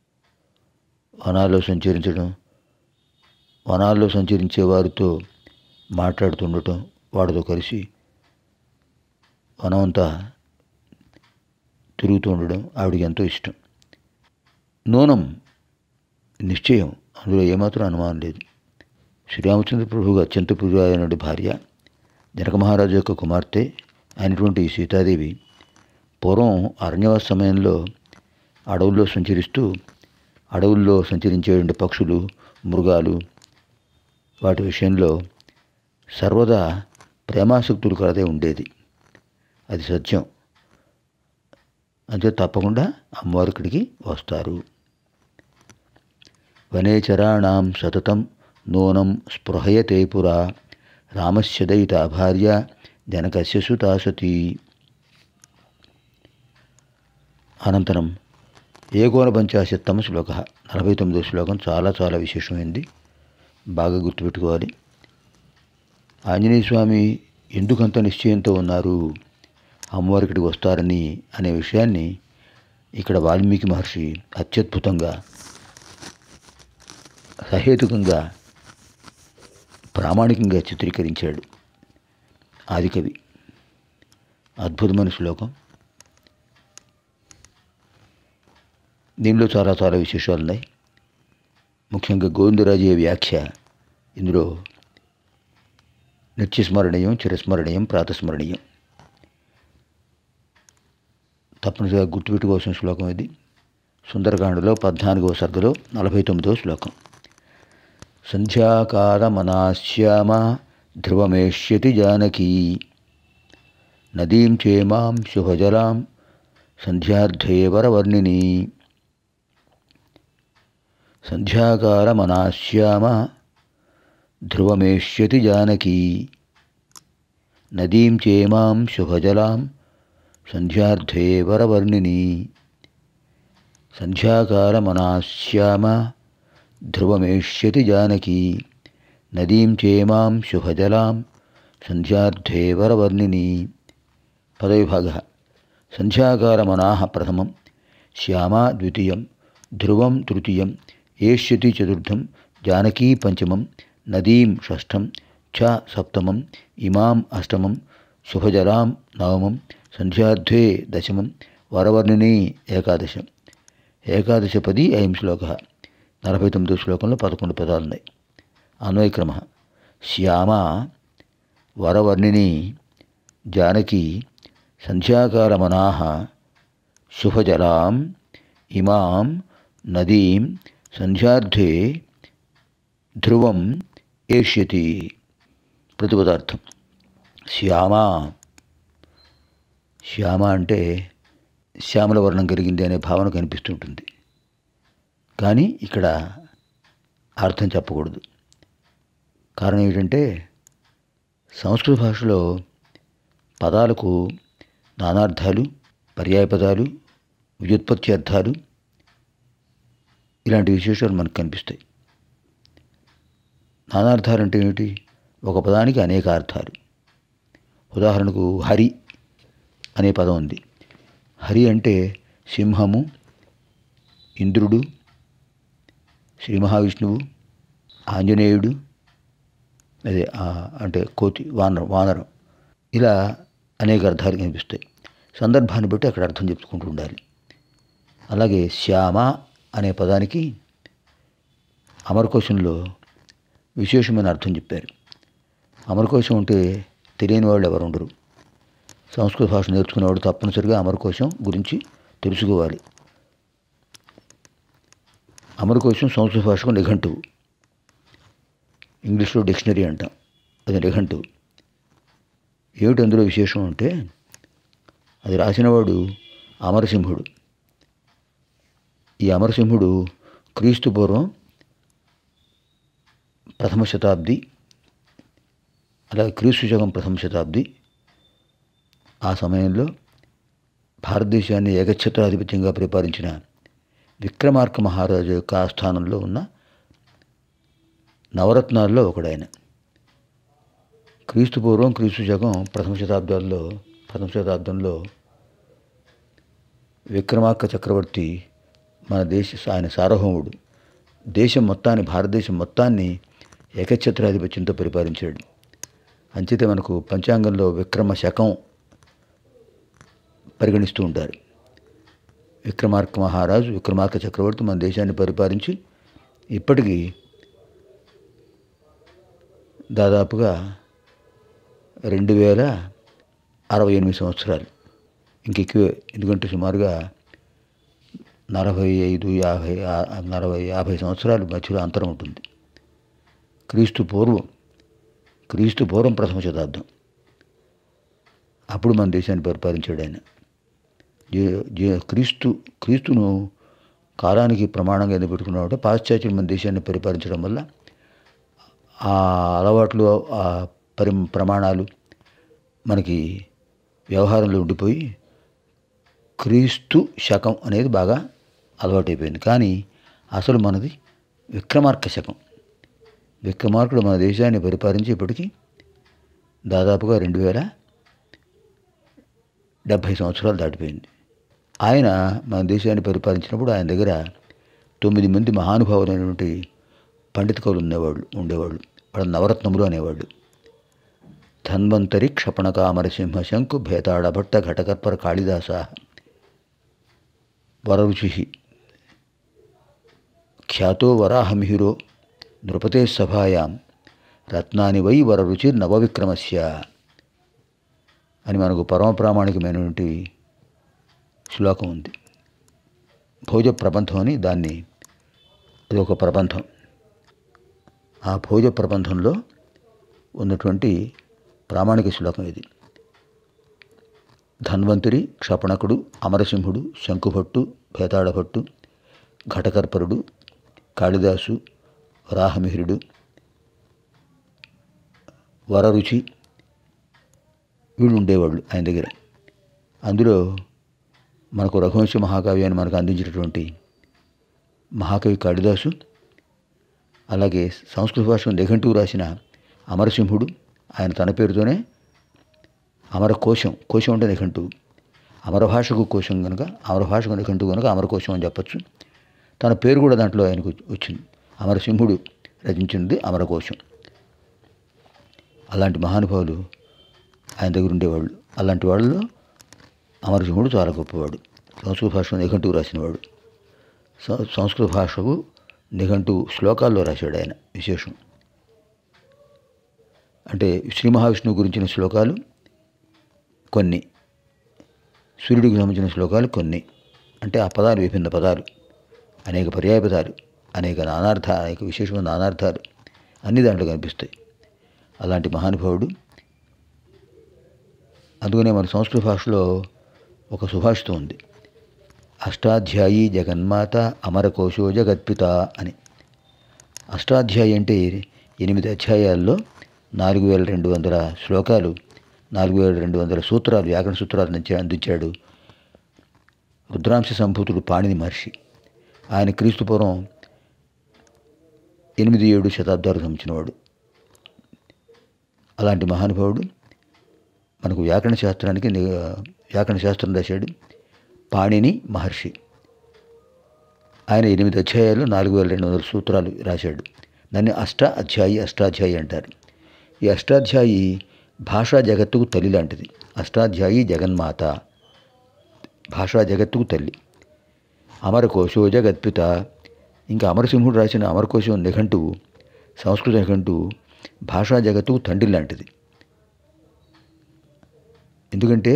వనాల్లో సంచరించడం వనాల్లో సంచరించే వారితో మాట్లాడుతుండటం వాడితో కలిసి వనమంతా తిరుగుతూ ఉండడం ఆవిడకి ఎంతో ఇష్టం నూనం నిశ్చయం అందులో ఏమాత్రం అనుమానం లేదు శ్రీరామచంద్ర ప్రభువుగా అత్యంత ప్రియురాలైన భార్య జనక మహారాజు యొక్క కుమార్తె అయినటువంటి ఈ సీతాదేవి పూర్వం అరణ్యవాస సమయంలో అడవుల్లో సంచరిస్తూ అడవుల్లో సంచరించేటువంటి పక్షులు మృగాలు వాటి విషయంలో సర్వదా ప్రేమాసక్తులు కలదే ఉండేది అది సత్యం అంతే తప్పకుండా అమ్మవారి ఇక్కడికి వస్తారు వనేచరాణం సతతం నూనం స్పృహయతే పురా రామస్య దయిత భార్య జనకస్య సుతా సతీ అనంతరం ఏకోన పంచాశత్తమ శ్లోక నలభై తొమ్మిదో శ్లోకం చాలా చాలా విశేషమైంది బాగా గుర్తుపెట్టుకోవాలి ఆంజనేయ స్వామి ఎందుకంత నిశ్చయంతో ఉన్నారు అమ్మవారి ఇక్కడికి వస్తారని అనే విషయాన్ని ఇక్కడ వాల్మీకి మహర్షి అత్యద్భుతంగా సహేతుకంగా ప్రామాణికంగా చిత్రీకరించాడు ఆదికవి అద్భుతమైన శ్లోకం దీనిలో చాలా చాలా విశేషాలు ఉన్నాయి ముఖ్యంగా గోవిందరాజయ్య వ్యాఖ్య ఇందులో నిత్యస్మరణీయం చిరస్మరణీయం ప్రాతస్మరణీయం తప్పనిసరిగా గుర్తుపెట్టుకోవాల్సిన శ్లోకం ఇది సుందరకాండలో పద్నాలుగవ సర్గలో నలభై తొమ్మిదవ శ్లోకం సంధ్యాకాలమనాశ్యామ ధ్రువమేష్యతి జానకీ నదీం చేమాం శుభజలాం సంధ్యార్థే వరవర్ణిని సంధ్యాకాలమనాశ్యామ ధ్రువమేష్యతి జానకీ నదీం చేమాం శుభజలాం సంధ్యార్థే వరవర్ణిని సంధ్యాకాలమనాశ్యామ ధ్రువమేష్యతి జానకీ నదీం చేమాం శుభజలాం సంధ్యార్థే వరవర్ణిని పదవిభాగ సంధ్యాకారమనాహ ప్రథమం శ్యామా ద్వితీయం ధ్రువం తృతీయం ఏష్యతి చతుర్థం జానకీ పంచమం నదీం షష్ఠం ఛ సప్తమం ఇమాం అష్టమం శుభజలాం నవమం సంధ్యార్థే దశమం వరవర్ణిని ఏకాదశం ఏకాదశపది అయం శ్లోక నలభై తొమ్మిదో శ్లోకంలో పదకొండు పదాలు ఉన్నాయి అన్వయక్రమ శ్యామ వరవర్ణిని జానకి సంధ్యాకాలమనాహ శుభజలాం ఇమాం నదీం సంధ్యార్థే ధ్రువం ఏష్యతి ప్రతిపదార్థం శ్యామ శ్యామ అంటే శ్యామల వర్ణం కలిగింది అనే భావన కనిపిస్తుంటుంది కానీ ఇక్కడ అర్థం చెప్పకూడదు కారణం ఏంటంటే సంస్కృత భాషలో పదాలకు నానార్థాలు పర్యాయ పదాలు వ్యుత్పత్తి అర్థాలు ఇలాంటి విశేషాలు మనకు కనిపిస్తాయి నానార్థాలు అంటే ఏమిటి ఒక పదానికి అనేక అర్థాలు ఉదాహరణకు హరి అనే పదం ఉంది హరి అంటే సింహము ఇంద్రుడు శ్రీ మహావిష్ణువు ఆంజనేయుడు అదే ఆ, అంటే కోతి వానరం వానరం ఇలా అనేక అర్థాలు కనిపిస్తాయి సందర్భాన్ని బట్టి అక్కడ అర్థం చెప్పుకుంటూ ఉండాలి అలాగే శ్యామ అనే పదానికి అమరకోశంలో విశేషమైన అర్థం చెప్పారు అమరకోశం అంటే తెలియని వాళ్ళు ఎవరు ఉండరు సంస్కృత భాష నేర్చుకునేవాడు తప్పనిసరిగా అమరకోశం గురించి తెలుసుకోవాలి అమరకోశం సంస్కృత భాషకు నిఘంటువు ఇంగ్లీష్లో డిక్షనరీ అంటాం అది నిఘంటువు ఏమిటి అందులో విశేషం అంటే అది రాసినవాడు అమరసింహుడు ఈ అమరసింహుడు క్రీస్తు పూర్వం ప్రథమ శతాబ్ది అలాగే క్రీస్తు శకం ప్రథమ శతాబ్ది ఆ సమయంలో భారతదేశాన్ని ఏకఛత్రాధిపత్యంగా పరిపాలించిన విక్రమార్క మహారాజు యొక్క ఆస్థానంలో ఉన్న నవరత్నాల్లో ఒకడాయన క్రీస్తు పూర్వం క్రీస్తు శకం ప్రథమ శతాబ్దాల్లో ప్రథమ శతాబ్దంలో విక్రమార్క చక్రవర్తి మన దేశ ఆయన సార్వభౌముడు దేశం మొత్తాన్ని భారతదేశం మొత్తాన్ని ఏకఛత్రాధిపత్యంతో పరిపాలించాడు అంచేతే మనకు పంచాంగంలో విక్రమ శకం పరిగణిస్తూ ఉంటారు విక్రమార్క మహారాజు విక్రమార్క చక్రవర్తి మన దేశాన్ని పరిపాలించి ఇప్పటికీ దాదాపుగా రెండు వేల అరవై ఎనిమిది సంవత్సరాలు ఇంకెక్కువే ఎందుకంటే సుమారుగా నలభై ఐదు యాభై ఆ- నలభై యాభై సంవత్సరాలు మధ్యలో అంతరం ఉంటుంది క్రీస్తు పూర్వం క్రీస్తు పూర్వం ప్రథమ శతాబ్దం అప్పుడు మన దేశాన్ని పరిపాలించాడు ఆయన జే- జే- క్రీస్తు క్రీస్తును కాలానికి ప్రమాణంగా ఎందుకు పెట్టుకున్నామంటే పాశ్చాత్యులు మన దేశాన్ని పరిపాలించడం వల్ల ఆ అలవాట్లు ఆ పరి ప్రమాణాలు మనకి వ్యవహారంలో ఉండిపోయి క్రీస్తు శకం అనేది బాగా అలవాటైపోయింది కానీ అసలు మనది విక్రమార్క శకం విక్రమార్కుడు మన దేశాన్ని పరిపాలించి ఇప్పటికీ దాదాపుగా రెండు వేల డెబ్భై సంవత్సరాలు దాటిపోయింది ఆయన మన దేశాన్ని పరిపాలించినప్పుడు ఆయన దగ్గర తొమ్మిది మంది మహానుభావులైనటువంటి పండిత కవులు ఉండేవాళ్ళు ఉండేవాళ్ళు వాళ్ళ నవరత్నములు అనేవాళ్ళు ధన్వంతరి క్షపణకామరసింహ శంకు భేతాళ భట్ట ఘటకర్పర కాళిదాస వరరుచి ఖ్యాతో వరాహమిహిరో నృపతే సభాయాం రత్నాని వై వరరుచి నవవిక్రమస్య అని మనకు పరమ ప్రామాణికమైనటువంటి శ్లోకం ఉంది భోజ ప్రబంధం అని దాన్ని అది ఒక ప్రబంధం ఆ భోజ ప్రబంధంలో ఉన్నటువంటి ప్రామాణిక శ్లోకం ఇది ధన్వంతరి క్షపణకుడు అమరసింహుడు శంకుభట్టు భేతాళభట్టు ఘటకర్పరుడు కాళిదాసు వరాహమిహిరుడు వరరుచి వీళ్ళు ఉండేవాళ్ళు ఆయన దగ్గర అందులో మనకు రఘువంశ మహాకావ్యాన్ని మనకు అందించినటువంటి మహాకవి కాళిదాసు అలాగే సంస్కృత భాష నిఘంటువు రాసిన అమరసింహుడు ఆయన తన పేరుతోనే అమర కోశం కోశం అంటే నిఘంటువు అమర భాషకు కోశం కనుక అమర భాషకు నిఘంటువు కనుక అమరకోశం అని చెప్పచ్చు తన పేరు కూడా దాంట్లో ఆయనకు వచ్చింది అమరసింహుడు రచించినది అమరకోశం అలాంటి మహానుభావులు ఆయన దగ్గర ఉండేవాళ్ళు అలాంటి వాళ్ళలో అమరసింహుడు చాలా గొప్పవాడు సంస్కృత భాష నిఘంటువు రాసినవాడు సం- సంస్కృత భాషకు నిఘంటు శ్లోకాల్లో రాశాడు ఆయన విశేషం అంటే శ్రీ మహావిష్ణువు గురించిన శ్లోకాలు కొన్ని సూర్యుడికి సంబంధించిన శ్లోకాలు కొన్ని అంటే ఆ పదాలు విభిన్న పదాలు అనేక పర్యాయ పదాలు అనేక నానార్థ అనేక విశేషమైన నానార్థాలు అన్ని దాంట్లో కనిపిస్తాయి అలాంటి మహానుభావుడు అందుకనే మన సంస్కృత భాషలో ఒక సుభాషితం ఉంది అష్టాధ్యాయి జగన్మాత అమరకోశో జగత్పిత అని అష్టాధ్యాయి అంటే ఎనిమిది అధ్యాయాల్లో నాలుగు వేల రెండు వందల శ్లోకాలు నాలుగు వేల రెండు వందల సూత్రాలు వ్యాకరణ సూత్రాలు నుంచి అందించాడు రుద్రాంశ సంభూతుడు పాణిని మహర్షి ఆయన క్రీస్తు పూర్వం ఎనిమిది ఏడు శతాబ్దాలకు సంబంధించినవాడు అలాంటి మహానుభావుడు మనకు వ్యాకరణ శాస్త్రానికి ని- వ్యాకరణ శాస్త్రం రాశాడు పాణిని మహర్షి ఆయన ఎనిమిది అధ్యాయాలు నాలుగు వేల రెండు వందల సూత్రాలు రాశాడు దాన్ని అష్ట అధ్యాయి అష్టాధ్యాయి అంటారు ఈ అష్టాధ్యాయి భాషా జగత్తుకు తల్లి లాంటిది అష్టాధ్యాయి జగన్మాత భాషా జగత్తుకు తల్లి అమరకోశో జగత్పిత ఇంకా అమరసింహుడు రాసిన అమరకోశం నిఘంటువు సంస్కృత నిఘంటువు భాషా జగత్తుకు తండ్రి లాంటిది ఎందుకంటే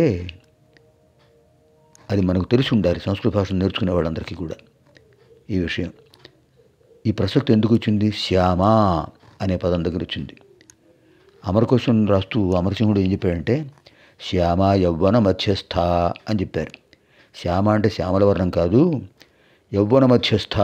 అది మనకు తెలిసి ఉండాలి సంస్కృత భాషను నేర్చుకునే వాళ్ళందరికీ కూడా ఈ విషయం ఈ ప్రసక్తి ఎందుకు వచ్చింది శ్యామ అనే పదం దగ్గర వచ్చింది అమరకోశం రాస్తూ అమరసింహుడు ఏం చెప్పాడంటే శ్యామ యవ్వన మధ్యస్థ అని చెప్పారు శ్యామ అంటే శ్యామల వర్ణం కాదు యవ్వన మధ్యస్థ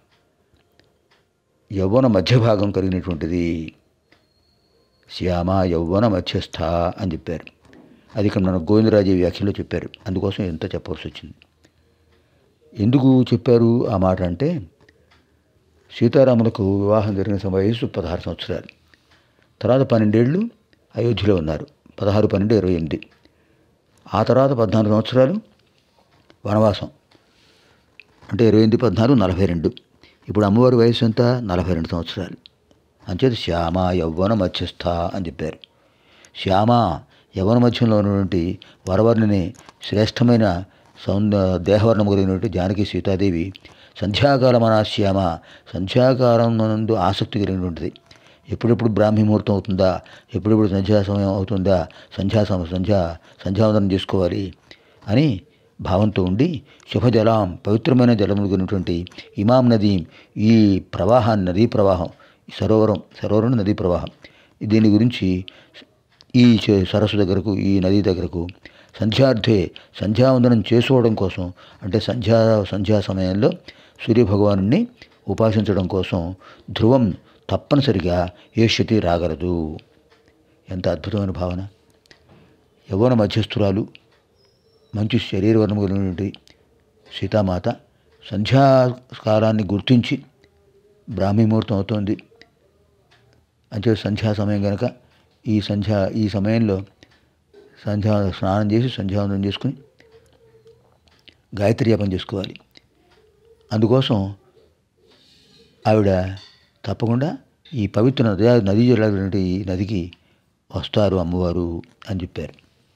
యవ్వన మధ్య భాగం కలిగినటువంటిది శ్యామ యవ్వన మధ్యస్థ అని చెప్పారు అది ఇక్కడ మన గోవిందరాజు వ్యాఖ్యలో చెప్పారు అందుకోసం ఎంత చెప్పవలసి వచ్చింది ఎందుకు చెప్పారు ఆ మాట అంటే సీతారాములకు వివాహం జరిగిన సమయ వయసు పదహారు సంవత్సరాలు తర్వాత పన్నెండేళ్ళు అయోధ్యలో ఉన్నారు పదహారు పన్నెండు ఇరవై ఎనిమిది ఆ తర్వాత పద్నాలుగు సంవత్సరాలు వనవాసం అంటే ఇరవై ఎనిమిది పద్నాలుగు నలభై రెండు ఇప్పుడు అమ్మవారి వయసు ఎంత నలభై రెండు సంవత్సరాలు అంచేత శ్యామ యవ్వన మధ్యస్థ అని చెప్పారు శ్యామ యవన మధ్యంలో ఉన్నటువంటి వరవర్ణిని శ్రేష్టమైన సౌంద దేహవర్ణము కలిగినటువంటి జానకి సీతాదేవి సంధ్యాకాలం అనా శ్యామ సంధ్యాకాలం నందు ఆసక్తి కలిగినటువంటిది ఎప్పుడెప్పుడు బ్రాహ్మీ ముహూర్తం అవుతుందా ఎప్పుడెప్పుడు సంధ్యా సమయం అవుతుందా సంధ్యా సమ సంధ్యా సంధ్యావందనం చేసుకోవాలి అని భావంతో ఉండి శుభజలం పవిత్రమైన జలములు కలిగినటువంటి ఇమాం నదీ ఈ ప్రవాహాన్ని నదీ ప్రవాహం ఈ సరోవరం సరోవరం నదీ ప్రవాహం దీని గురించి ఈ చే- సరస్సు దగ్గరకు ఈ నది దగ్గరకు సంధ్యార్థే సంధ్యావందనం చేసుకోవడం కోసం అంటే సంధ్యా సంధ్యా సమయంలో సూర్యభగవాను ఉపాసించడం కోసం ధ్రువం తప్పనిసరిగా ఏష్యతి రాగలదు ఎంత అద్భుతమైన భావన యవ్వన మధ్యస్థురాలు మంచి శరీరవర్ణము కలిగినటువంటి సీతామాత సంధ్యాకాలాన్ని గుర్తించి బ్రాహ్మీ ముహూర్తం అవుతోంది అంటే సంధ్యా సమయం కనుక ఈ సంధ్యా ఈ సమయంలో సంధ్యా స్నానం చేసి సంధ్యావందనం చేసుకుని గాయత్రి జపం చేసుకోవాలి అందుకోసం ఆవిడ తప్పకుండా ఈ పవిత్ర నది నదీ జలాలైనటువంటి ఈ నదికి వస్తారు అమ్మవారు అని చెప్పారు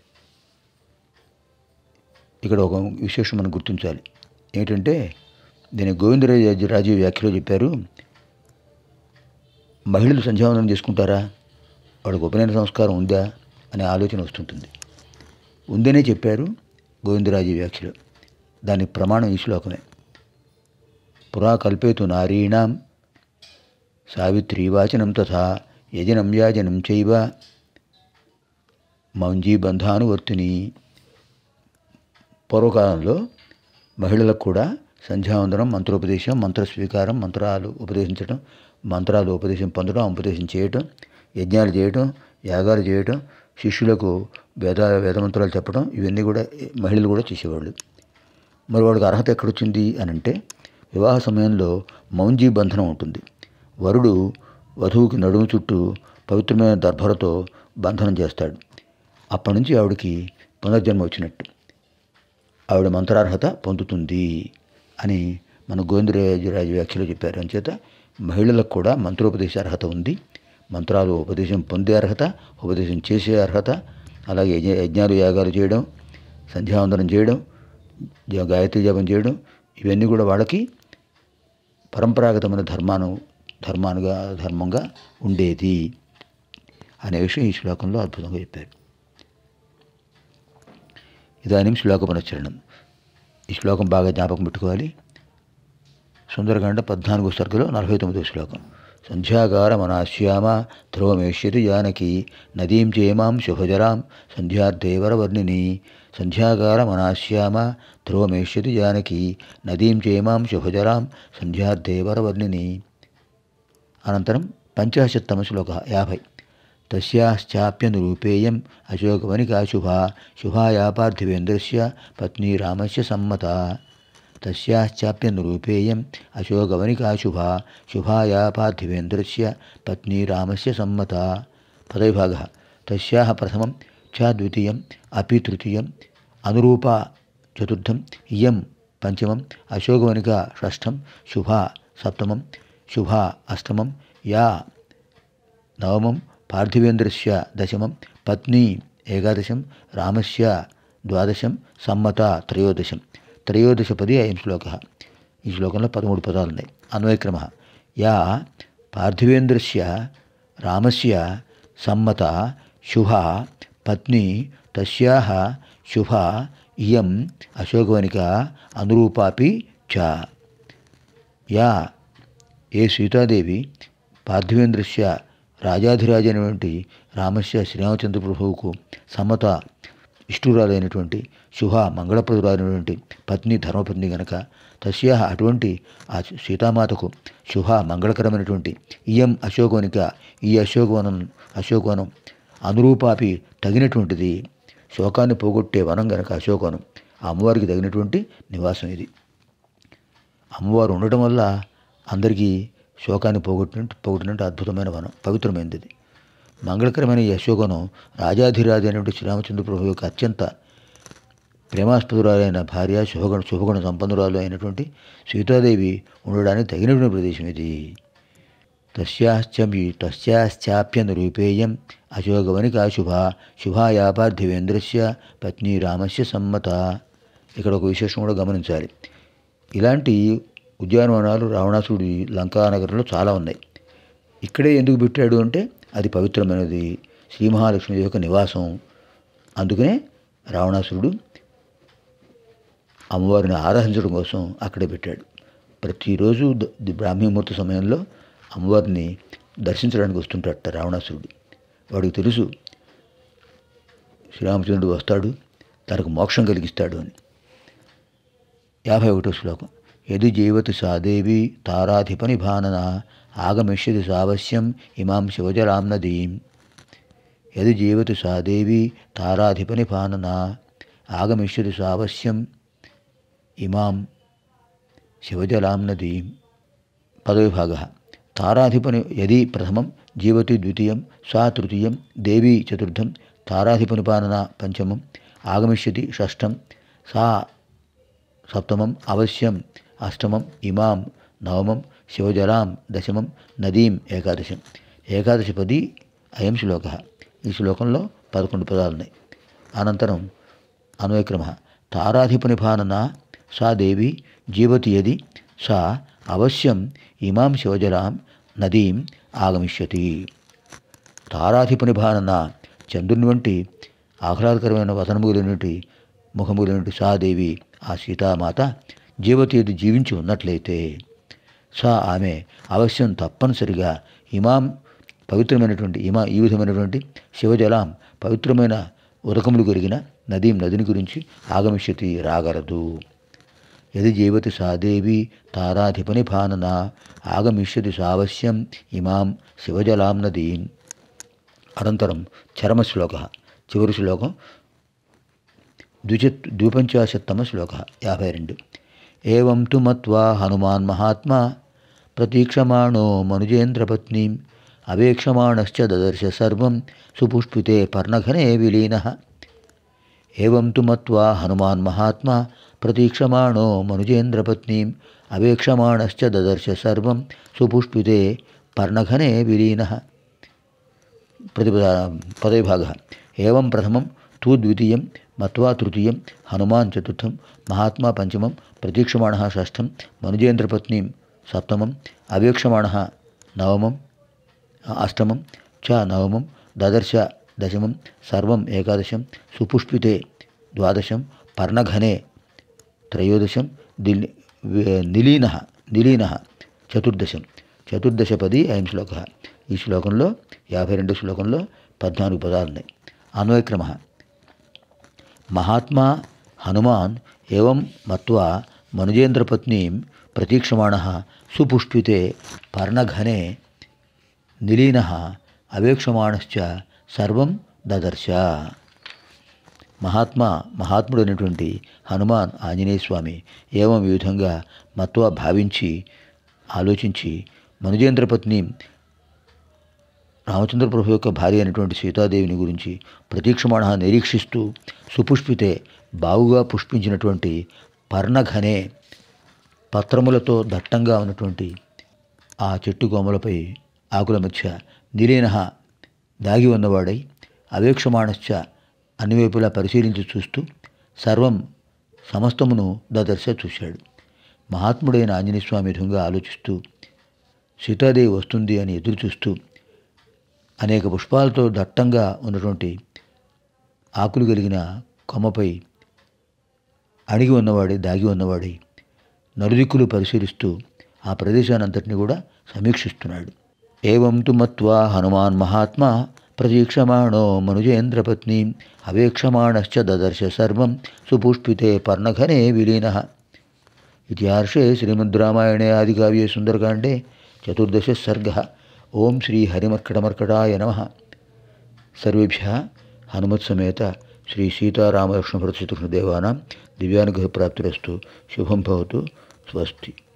ఇక్కడ ఒక విశేషం మనం గుర్తించాలి ఏంటంటే దీని గోవిందరాజు రాజు వ్యాఖ్యలో చెప్పారు మహిళలు సంధ్యావందనం చేసుకుంటారా వాళ్ళకి ఉపనయన సంస్కారం ఉందా అనే ఆలోచన వస్తుంటుంది ఉందనే చెప్పారు గోవిందరాజు వ్యాఖ్యలో దానికి ప్రమాణం ఈ శ్లోకమే పురా కల్పేతు నారీణాం సావిత్రీ వాచనం తథా యజనం యాజనం చైవ మౌంజీ బంధానువర్తిని పూర్వకాలంలో మహిళలకు కూడా సంధ్యావందనం మంత్రోపదేశం మంత్ర స్వీకారం మంత్రాలు ఉపదేశించడం మంత్రాలు ఉపదేశం పొందడం ఉపదేశం చేయటం యజ్ఞాలు చేయటం యాగాలు చేయటం శిష్యులకు వేద వేదమంత్రాలు చెప్పడం ఇవన్నీ కూడా మహిళలు కూడా చేసేవాళ్ళు మరి వాడికి అర్హత ఎక్కడొచ్చింది అని అంటే వివాహ సమయంలో మౌంజీ బంధనం ఉంటుంది వరుడు వధువుకి నడుము చుట్టూ పవిత్రమైన దర్భలతో బంధనం చేస్తాడు అప్పటి నుంచి ఆవిడకి పునర్జన్మ వచ్చినట్టు ఆవిడ మంత్రార్హత పొందుతుంది అని మన గోవిందరాజరాజు వ్యాఖ్యలో చెప్పారు అంచేత మహిళలకు కూడా మంత్రోపదేశ అర్హత ఉంది మంత్రాలు ఉపదేశం పొందే అర్హత ఉపదేశం చేసే అర్హత అలాగే యజ్ఞ యజ్ఞాలు యాగాలు చేయడం సంధ్యావందనం చేయడం జ- గాయత్రి జపం చేయడం ఇవన్నీ కూడా వాళ్ళకి పరంపరాగతమైన ధర్మాను ధర్మానుగా ధర్మంగా ఉండేది అనే విషయం ఈ శ్లోకంలో అద్భుతంగా చెప్పారు ఇదాनीं శ్లోకపునశ్చరణం ఈ శ్లోకం బాగా జ్ఞాపకం పెట్టుకోవాలి సుందరకాండ పద్నాలుగో సర్గలో నలభై తొమ్మిదో శ్లోకం సంధ్యాగార మనాశ్యామ ధ్రువమేష్యతి జానకి నదీం చేమాం శుభజరాం సంధ్యాదేవరవర్ణిని సంధ్యాగార మనాశ్యామ ధ్రువమేష్యతి జానకి నదీం చేమాం శుభజరాం సంధ్యాదేవరవర్ణిని అనంతరం పంచాశత్తమ శ్లోక యాభై తస్యాశ్చాప్యనురూపేయం అశోకవనికా శుభా శుభాయా పార్థివేంద్రస్య పత్ని రామస్య సమ్మత తస్యాశ్చాప్యనురూపేయం అశోకవనికా శుభా శుభాయా పార్థివేంద్రస్య పత్ని రామస్య సమ్మత పదవిభాగ తస్యాహ ప్రథమం చ ద్వితీయం అపి తృతీయం అనురూప చతుర్థం ఇయం పంచమం అశోకవనిక షష్ఠం శుభ సప్తమం శుభ అష్టమం యా నవమం పార్థివేంద్రస్య దశమం పత్ని ఏకాదశం రామస్య ద్వాదశం సమ్మత త్రయోదశం త్రయోదశపది అయం శ్లోక ఈ శ్లోకంలో పదమూడు పదాలు ఉన్నాయి అన్వయక్రమ యా పార్థివేంద్రస్య రామస్య సమ్మత శుభ పత్ని తస్యాహ శుభ ఇయం అశోకవనిక అనురూపాపి చ యా ఏ సీతాదేవి పార్థివేంద్రస్య రాజాధిరాజు అయినటువంటి రామస్య శ్రీరామచంద్ర ప్రభువుకు సమత ఇష్టురాలైనటువంటి శుభ మంగళప్రదురాలైనటువంటి పత్ని ధర్మపత్ని గనక తస్యా అటువంటి ఆ సీతామాతకు శుభ మంగళకరమైనటువంటి ఇయం అశోకవనిక ఈ అశోకవనం అశోకవనం అనురూపాపి తగినటువంటిది శోకాన్ని పోగొట్టే వనం గనక అశోకవనం ఆ అమ్మవారికి తగినటువంటి నివాసం ఇది అమ్మవారు ఉండటం వల్ల అందరికీ శోకాన్ని పోగొట్టినట్టు పోగొట్టినట్టు అద్భుతమైన వనం పవిత్రమైనది ఇది మంగళకరమైన ఈ అశోకనం రాజాధిరాజు అయినటువంటి శ్రీరామచంద్ర ప్రభు యొక్క అత్యంత ప్రేమాస్పదురాలైన భార్య శుభగుణ శుభగుణ సంపన్నురాలు అయినటువంటి సీతాదేవి ఉండడానికి తగినటువంటి ప్రదేశం ఇది తస్యాశ్చమి తస్యాశ్చాప్యనురూపేయం అశోకవనికా శుభ శుభాయా పార్థివేంద్రస్య పత్ని రామస్య సమ్మత ఇక్కడ ఒక విశేషం కూడా గమనించాలి ఇలాంటి ఉద్యానవనాలు రావణాసుడి లంకానగరంలో చాలా ఉన్నాయి ఇక్కడే ఎందుకు పెట్టాడు అంటే అది పవిత్రమైనది శ్రీ మహాలక్ష్మి యొక్క నివాసం అందుకనే రావణాసురుడు అమ్మవారిని ఆరాధించడం కోసం అక్కడే పెట్టాడు ప్రతిరోజు ద- ది బ్రాహ్మీముహూర్త సమయంలో అమ్మవారిని దర్శించడానికి వస్తుంటాడట రావణాసురుడు వాడికి తెలుసు శ్రీరామచంద్రుడు వస్తాడు తనకు మోక్షం కలిగిస్తాడు అని యాభై ఒకటో శ్లోకం యది జీవతి సాదేవి తారాధిపని భానన ఆగమిష్యతి సావశ్యం ఇమాం శివజలాం నదీం యది జీవతి సాదేవి తారాధిపని భానన ఆగమిష్యతి సావశ్యం ఇమాం శివజలాం నదీం పదవిభాగ తారాధిపని యది ప్రథమం జీవతి ద్వితీయం సా తృతీయం దేవీ చతుర్థం తారాధిపనిపాలన పంచమం ఆగమిష్యతి షష్టం సా సప్తమం అవశ్యం అష్టమం ఇమాం నవమం శివజలాం దశమం నదీం ఏకాదశం ఏకాదశి పది అయం శ్లోక ఈ శ్లోకంలో పదకొండు పదాలు ఉన్నాయి అనంతరం అన్వయక్రమ తారాధిపనిభానన సా దేవి జీవతి యది సా అవశ్యం ఇమాం శివజలాం నదీం ఆగమిష్యతి తారాధిపనిభానన చంద్రుని వంటి ఆహ్లాదకరమైన వదనములైనటువంటి ముఖములైనటువంటి సాదేవి ఆ సీతామాత జీవతీది జీవించి ఉన్నట్లయితే సా ఆమె అవశ్యం తప్పనిసరిగా ఇమాం పవిత్రమైనటువంటి ఇమా ఈ విధమైనటువంటి శివజలాం పవిత్రమైన ఉదకములు కలిగిన నదీం నదిని గురించి ఆగమిష్యతి రాగలదు యది జీవతి సాదేవి తారాధిపని భానన ఆగమిష్యతి సావశ్యం ఇమాం శివజలాం నదీం అనంతరం చరమశ్లోక చివరి శ్లోకం ద్విచ ద్విపంచాశత్తమ శ్లోక యాభై రెండు ఏం తు మత్వా హనుమాన్ మహాత్మా ప్రతీక్షమాణో మనుజేంద్రపత్నీం అవేక్షమాణశ్చ దదర్శ సర్వం సుపుష్పితే పర్ణఘనే విలీనः ఏవం తు మత్వా హనుమాన్ మహాత్మా ప్రతీక్షమాణో మనుజేంద్రపత్నీం అవేక్షమాణశ్చ దదర్శ సర్వం సుపుష్పితే పర్ణఘనే విలీనः प्रतिपदा पदविभागः एवं प्रथमं तु द्वितीयं मत्वा तृतीयं हनुमान् चतुर्थं महात्मा पञ्चमं प्रतीक्षमाणः षष्ठं मनुजेन्द्रपत्नीं सप्तमम् अवेक्षमाणः नवमम् अष्टमं च नवमं ददर्श दशमं सर्वम् एकादशं सुपुष्पिते द्वादशं पर्णघने త్రయోదశం దిల్ నిలీనః నిలీనః చతుర్దశం చతుర్దశపది అయం శ్లోక ఈ శ్లోకంలో యాభై రెండు శ్లోకంలో పద్నాలుగు పదాలు ఉన్నాయి అన్వయక్రమ మహాత్మా హనుమాన్ ఏవం మత్వా మనుజేంద్రపత్నీం ప్రతీక్షమాణ సుపుష్పితే పర్ణఘనే నిలీన అవేక్షమాణశ్చ సర్వం దదర్శ మహాత్మా మహాత్ముడైనటువంటి హనుమాన్ ఆంజనేయ స్వామి ఏవం ఈ విధంగా మత్వ భావించి ఆలోచించి మనుజేంద్ర పత్ని రామచంద్ర ప్రభు యొక్క భార్య అయినటువంటి సీతాదేవిని గురించి ప్రతీక్షమాణ నిరీక్షిస్తూ సుపుష్పితే బావుగా పుష్పించినటువంటి పర్ణఘనే పత్రములతో దట్టంగా ఉన్నటువంటి ఆ చెట్టు కొమ్మలపై ఆకుల మధ్య నిలీన దాగి ఉన్నవాడై అవేక్షమాణశ్చ అన్ని వైపులా పరిశీలించి చూస్తూ సర్వం సమస్తమును దదర్శ చూశాడు మహాత్ముడైన ఆంజనేయ స్వామి విధంగా ఆలోచిస్తూ సీతాదేవి వస్తుంది అని ఎదురు చూస్తూ అనేక పుష్పాలతో దట్టంగా ఉన్నటువంటి ఆకులు కలిగిన కొమ్మపై అణిగి ఉన్నవాడే దాగి ఉన్నవాడై నలుదిక్కులు పరిశీలిస్తూ ఆ ప్రదేశానంతటిని కూడా సమీక్షిస్తున్నాడు ఏవం తు మత్వా హనుమాన్ మహాత్మా ప్రతీక్షమాణో మనుజేంద్రపత్ని అవేక్షమాణశ్చ దదర్శ సర్వం సుపుష్పితే పర్ణఘనే విలీన ఇతిహార్షే శ్రీమద్రామాయణే ఆదికావ్యే సుందరకాండే చతుర్దశ సర్గ ఓం శ్రీ హరిమర్కటమర్కటాయ నమ సర్వేభ్య హనుమత్సమేత శ్రీ సీతారామలక్ష్మణభరతశత్రుఘ్నదేవానాం దివ్యానుగ్రహప్రాప్తిరస్తు శుభం భవతు స్వస్తి